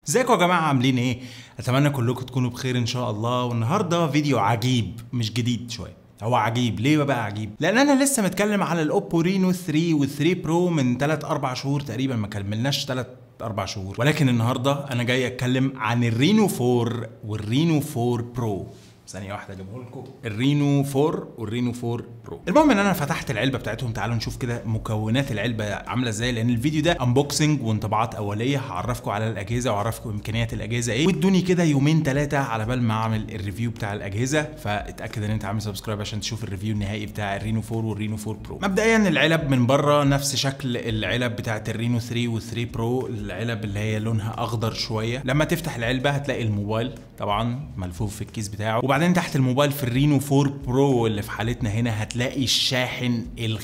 ازيكم يا جماعه عاملين ايه اتمنى كلكم تكونوا بخير ان شاء الله والنهارده فيديو عجيب مش جديد شويه هو عجيب ليه بقى عجيب لان انا لسه متكلم على الاوبو رينو 3 وال3 برو من 3 4 شهور تقريبا ما كملناش 3 اربع شهور ولكن النهارده انا جاي اتكلم عن الرينو 4 والرينو 4 برو ثانية واحدة اجيبه لكم الرينو 4 والرينو 4 برو المهم ان انا فتحت العلبة بتاعتهم تعالوا نشوف كده مكونات العلبة عاملة ازاي لان الفيديو ده انبوكسنج وانطباعات اولية هعرفكم على الاجهزة واعرفكم امكانيات الاجهزة ايه وادوني كده يومين ثلاثة على بال ما اعمل الريفيو بتاع الاجهزة فاتاكد ان انت عامل سبسكرايب عشان تشوف الريفيو النهائي بتاع الرينو 4 والرينو 4 برو مبدئيا العلب من بره نفس شكل العلب بتاعت الرينو 3 وال3 برو العلب اللي هي لونها اخضر شوية لما تفتح العلبة هتلاقي الموبايل طبعا ملفوف في الكيس بتاعه وبعدين تحت الموبايل في الرينو 4 برو اللي في حالتنا هنا هتلاقي الشاحن ال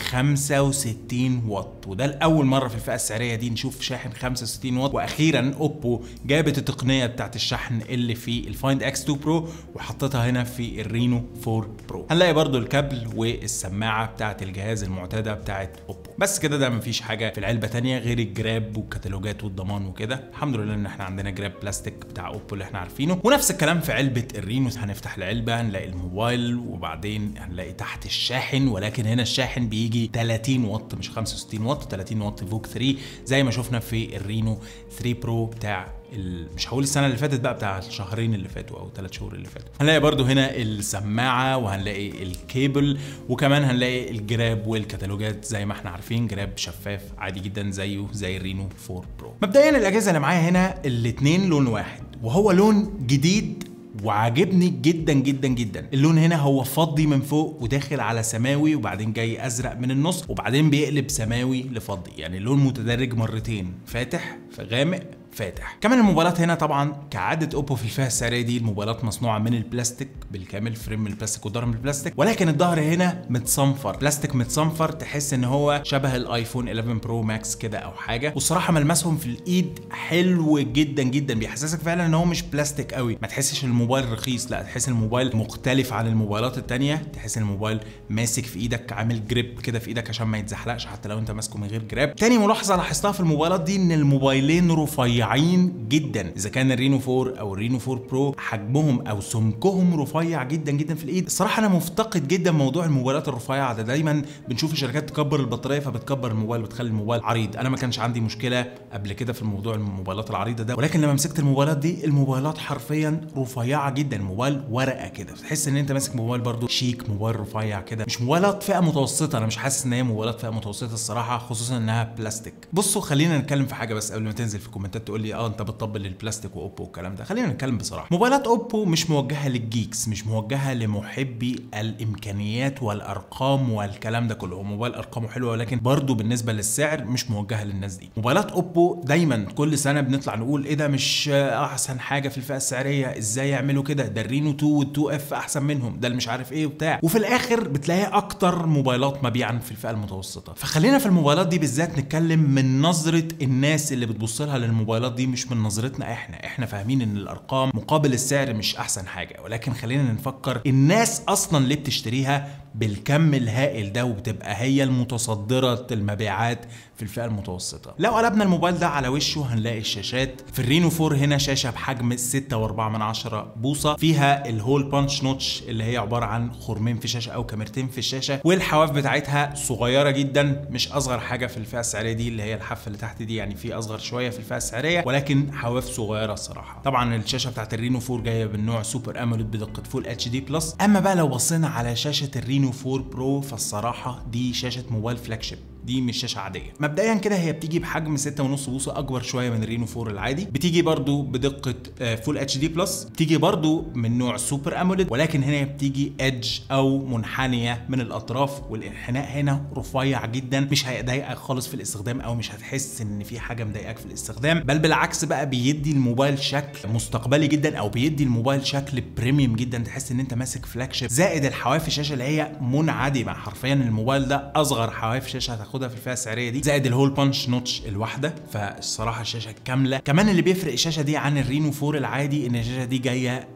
65 واط وده لاول مره في الفئه السعريه دي نشوف شاحن 65 واط واخيرا اوبو جابت التقنيه بتاعت الشحن اللي في الفايند اكس 2 برو وحطيتها هنا في الرينو 4 برو هنلاقي برضو الكابل والسماعه بتاعت الجهاز المعتاده بتاعت اوبو بس كده ده مفيش حاجه في العلبه تانية غير الجراب والكتالوجات والضمان وكده الحمد لله ان احنا عندنا جراب بلاستيك بتاع اوبو اللي احنا عارفينه ونفس الكلام في علبه الرينو هنفتح العلبه هنلاقي الموبايل وبعدين هنلاقي تحت الشاحن ولكن هنا الشاحن بيجي 30 واط مش 65 واط 30 واط فوك 3 زي ما شفنا في الرينو 3 برو بتاع ال... مش هقول السنه اللي فاتت بقى بتاع الشهرين اللي فاتوا او ثلاث شهور اللي فاتوا هنلاقي برضو هنا السماعه وهنلاقي الكيبل وكمان هنلاقي الجراب والكتالوجات زي ما احنا عارفين جراب شفاف عادي جدا زيه زي الرينو 4 برو مبدئيا الاجهزه اللي معايا هنا الاثنين لون واحد وهو لون جديد وعاجبني جدا جدا جدا اللون هنا هو فضي من فوق وداخل على سماوي وبعدين جاي ازرق من النص وبعدين بيقلب سماوي لفضي يعني اللون متدرج مرتين فاتح غامق فاتح كمان الموبايلات هنا طبعا كعاده اوبو في الفئه السعريه دي الموبايلات مصنوعه من البلاستيك بالكامل فريم من البلاستيك وظهر من البلاستيك ولكن الظهر هنا متصنفر بلاستيك متصنفر تحس ان هو شبه الايفون 11 برو ماكس كده او حاجه والصراحه ملمسهم في الايد حلو جدا جدا بيحسسك فعلا ان هو مش بلاستيك قوي ما تحسش الموبايل رخيص لا تحس الموبايل مختلف عن الموبايلات التانية تحس الموبايل ماسك في ايدك عامل جريب كده في ايدك عشان ما يتزحلقش حتى لو انت ماسكه من غير جراب تاني ملاحظه لاحظتها في الموبايلات دي ان الموبايلين رفيعين رفيعين جدا اذا كان الرينو 4 او الرينو 4 برو حجمهم او سمكهم رفيع جدا جدا في الايد الصراحه انا مفتقد جدا موضوع الموبايلات الرفيعه ده دايما بنشوف الشركات تكبر البطاريه فبتكبر الموبايل وتخلي الموبايل عريض انا ما كانش عندي مشكله قبل كده في الموضوع الموبايلات العريضه ده ولكن لما مسكت الموبايلات دي الموبايلات حرفيا رفيعه جدا موبايل ورقه كده تحس ان انت ماسك موبايل برضو شيك موبايل رفيع كده مش موبايلات فئه متوسطه انا مش حاسس ان هي موبايلات فئه متوسطه الصراحه خصوصا انها بلاستيك بصوا خلينا نتكلم في حاجه بس قبل ما تنزل في الكومنتات تقول لي اه انت بتطبل للبلاستيك واوبو والكلام ده خلينا نتكلم بصراحه موبايلات اوبو مش موجهه للجيكس مش موجهه لمحبي الامكانيات والارقام والكلام ده كله هو موبايل ارقامه حلوه ولكن برضه بالنسبه للسعر مش موجهه للناس دي موبايلات اوبو دايما كل سنه بنطلع نقول ايه ده مش احسن حاجه في الفئه السعريه ازاي يعملوا كده ده الرينو 2 وال2 اف احسن منهم ده اللي مش عارف ايه وبتاع وفي الاخر بتلاقيها اكتر موبايلات مبيعا في الفئه المتوسطه فخلينا في الموبايلات دي بالذات نتكلم من نظره الناس اللي بتبص لها للموبايلات دي مش من نظرتنا احنا احنا فاهمين ان الارقام مقابل السعر مش احسن حاجه ولكن خلينا نفكر الناس اصلا ليه بتشتريها بالكم الهائل ده وبتبقى هي المتصدره المبيعات في الفئه المتوسطه لو قلبنا الموبايل ده على وشه هنلاقي الشاشات في الرينو 4 هنا شاشه بحجم 6.4 من 10 بوصه فيها الهول بانش نوتش اللي هي عباره عن خرمين في الشاشه او كاميرتين في الشاشه والحواف بتاعتها صغيره جدا مش اصغر حاجه في الفئه السعريه دي اللي هي الحافه اللي تحت دي يعني في اصغر شويه في الفئه السعريه ولكن حواف صغيره الصراحه طبعا الشاشه بتاعت الرينو 4 جايه بالنوع سوبر اموليد بدقه فول اتش دي بلس اما بقى لو بصينا على شاشه الرينو 4 برو فالصراحه دي شاشه موبايل فلاج شيب دي مش شاشه عاديه مبدئيا كده هي بتيجي بحجم 6.5 بوصه اكبر شويه من الرينو 4 العادي بتيجي برضو بدقه فول اتش دي بلس بتيجي برضو من نوع سوبر اموليد ولكن هنا بتيجي ايدج او منحنيه من الاطراف والانحناء هنا رفيع جدا مش هيضايقك خالص في الاستخدام او مش هتحس ان في حاجه مضايقاك في الاستخدام بل بالعكس بقى بيدي الموبايل شكل مستقبلي جدا او بيدي الموبايل شكل بريميوم جدا تحس ان انت ماسك فلاج شيب زائد الحواف الشاشه اللي هي منعدمه حرفيا الموبايل ده اصغر حواف شاشه هتاخدها في الفئه السعريه دي زائد الهول بانش نوتش الواحده فالصراحه الشاشه كامله كمان اللي بيفرق الشاشه دي عن الرينو 4 العادي ان الشاشه دي جايه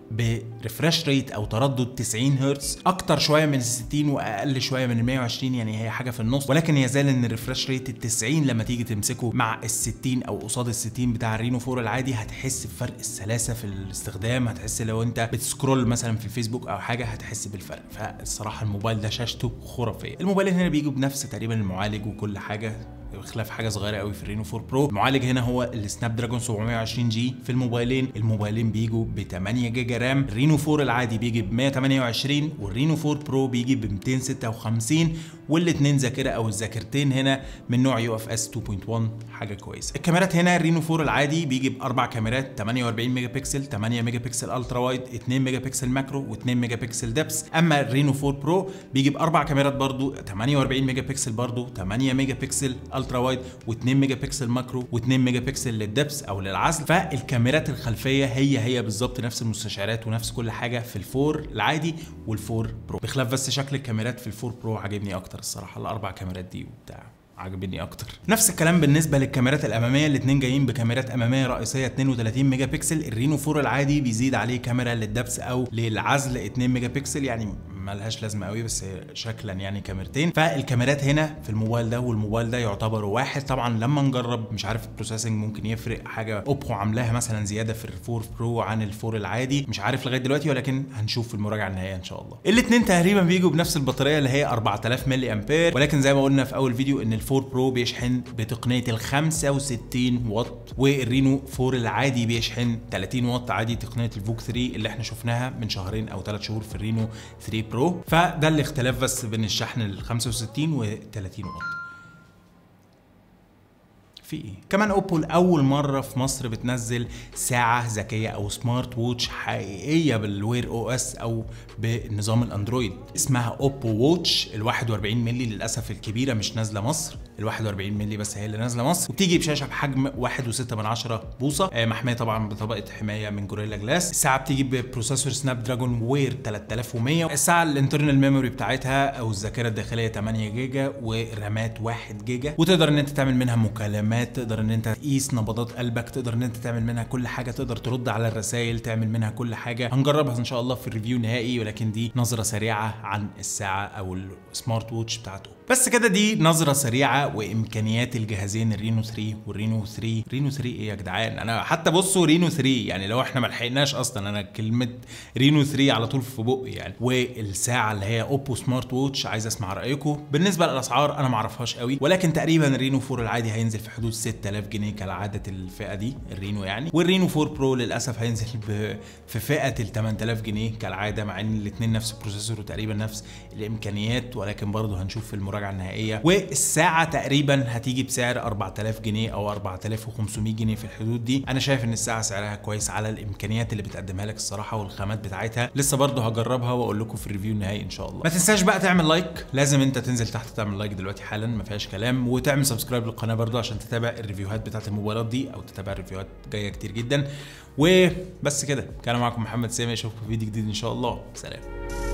بريفرش ريت او تردد 90 هرتز اكتر شويه من ال 60 واقل شويه من ال 120 يعني هي حاجه في النص ولكن يزال ان الريفرش ريت ال 90 لما تيجي تمسكه مع ال 60 او قصاد ال 60 بتاع الرينو 4 العادي هتحس بفرق السلاسه في الاستخدام هتحس لو انت بتسكرول مثلا في الفيسبوك او حاجه هتحس بالفرق فالصراحه الموبايل ده شاشته خرافيه الموبايل هنا بيجوا بنفس تقريبا المعالج وكل حاجه بخلاف حاجه صغيره قوي في الرينو 4 برو المعالج هنا هو السناب دراجون 720 جي في الموبايلين الموبايلين بيجوا ب 8 جيجا رام الرينو 4 العادي بيجي ب 128 والرينو 4 برو بيجي ب 256 والاثنين ذاكره او الذاكرتين هنا من نوع يو اف اس 2.1 حاجه كويسه الكاميرات هنا الرينو 4 العادي بيجي باربع كاميرات 48 ميجا بكسل 8 ميجا بكسل الترا وايد 2 ميجا بكسل ماكرو و2 ميجا بكسل دبس اما الرينو 4 برو بيجي باربع كاميرات برضو 48 ميجا بكسل برضو 8 ميجا بكسل الترا وايد و2 ميجا بكسل ماكرو و2 ميجا بكسل للدبس او للعزل فالكاميرات الخلفيه هي هي بالظبط نفس المستشعرات ونفس كل حاجه في الفور العادي والفور برو بخلاف بس شكل الكاميرات في الفور برو عاجبني اكتر الصراحه الاربع كاميرات دي وبتاع عاجبني اكتر نفس الكلام بالنسبه للكاميرات الاماميه الاثنين جايين بكاميرات اماميه رئيسيه 32 ميجا بكسل الرينو 4 العادي بيزيد عليه كاميرا للدبس او للعزل 2 ميجا بكسل يعني ملهاش لازمه قوي بس شكلا يعني كاميرتين فالكاميرات هنا في الموبايل ده والموبايل ده يعتبروا واحد طبعا لما نجرب مش عارف البروسيسنج ممكن يفرق حاجه اوبو عاملاها مثلا زياده في الفور برو عن الفور العادي مش عارف لغايه دلوقتي ولكن هنشوف في المراجعه النهائيه ان شاء الله الاثنين تقريبا بيجوا بنفس البطاريه اللي هي 4000 ملي امبير ولكن زي ما قلنا في اول فيديو ان الفور برو بيشحن بتقنيه ال 65 واط والرينو 4 العادي بيشحن 30 واط عادي تقنيه الفوك 3 اللي احنا شفناها من شهرين او ثلاث شهور في الرينو 3 برو فده الاختلاف بس بين الشحن ال 65 و 30 واط في ايه كمان اوبو لاول مره في مصر بتنزل ساعه ذكيه او سمارت ووتش حقيقيه بالوير او اس او بنظام الاندرويد اسمها اوبو ووتش ال 41 مللي للاسف الكبيره مش نازله مصر ال 41 مللي بس هي اللي نازله مصر وبتيجي بشاشه بحجم 1.6 من 10 بوصه آه محميه طبعا بطبقه حمايه من جوريلا جلاس الساعه بتيجي ببروسيسور سناب دراجون وير 3100 الساعه الانترنال ميموري بتاعتها او الذاكره الداخليه 8 جيجا ورامات 1 جيجا وتقدر ان انت تعمل منها مكالمات تقدر ان انت تقيس نبضات قلبك تقدر ان انت تعمل منها كل حاجه تقدر ترد على الرسائل تعمل منها كل حاجه هنجربها ان شاء الله في الريفيو النهائي ولكن دي نظره سريعه عن الساعه او السمارت ووتش بتاعته بس كده دي نظره سريعه وامكانيات الجهازين الرينو 3 والرينو 3 رينو 3 ايه يا جدعان انا حتى بصوا رينو 3 يعني لو احنا ما لحقناش اصلا انا كلمه رينو 3 على طول في بقي يعني والساعه اللي هي اوبو سمارت ووتش عايز اسمع رايكم بالنسبه للاسعار انا ما اعرفهاش قوي ولكن تقريبا الرينو 4 العادي هينزل في حدود 6000 جنيه كالعاده الفئه دي الرينو يعني والرينو 4 برو للاسف هينزل في فئه ال 8000 جنيه كالعاده مع ان الاثنين نفس البروسيسور وتقريبا نفس الامكانيات ولكن برضه هنشوف في المراجعه النهائيه والساعه تقريبا هتيجي بسعر 4000 جنيه او 4500 جنيه في الحدود دي انا شايف ان الساعه سعرها كويس على الامكانيات اللي بتقدمها لك الصراحه والخامات بتاعتها لسه برضه هجربها واقول لكم في الريفيو النهائي ان شاء الله ما تنساش بقى تعمل لايك لازم انت تنزل تحت تعمل لايك دلوقتي حالا ما فيهاش كلام وتعمل سبسكرايب للقناه برضه عشان تتابع الريفيوهات بتاعت الموبايلات دي او تتابع الريفيوهات جايه كتير جدا وبس كده كان معاكم محمد سامي اشوفكم في فيديو جديد ان شاء الله سلام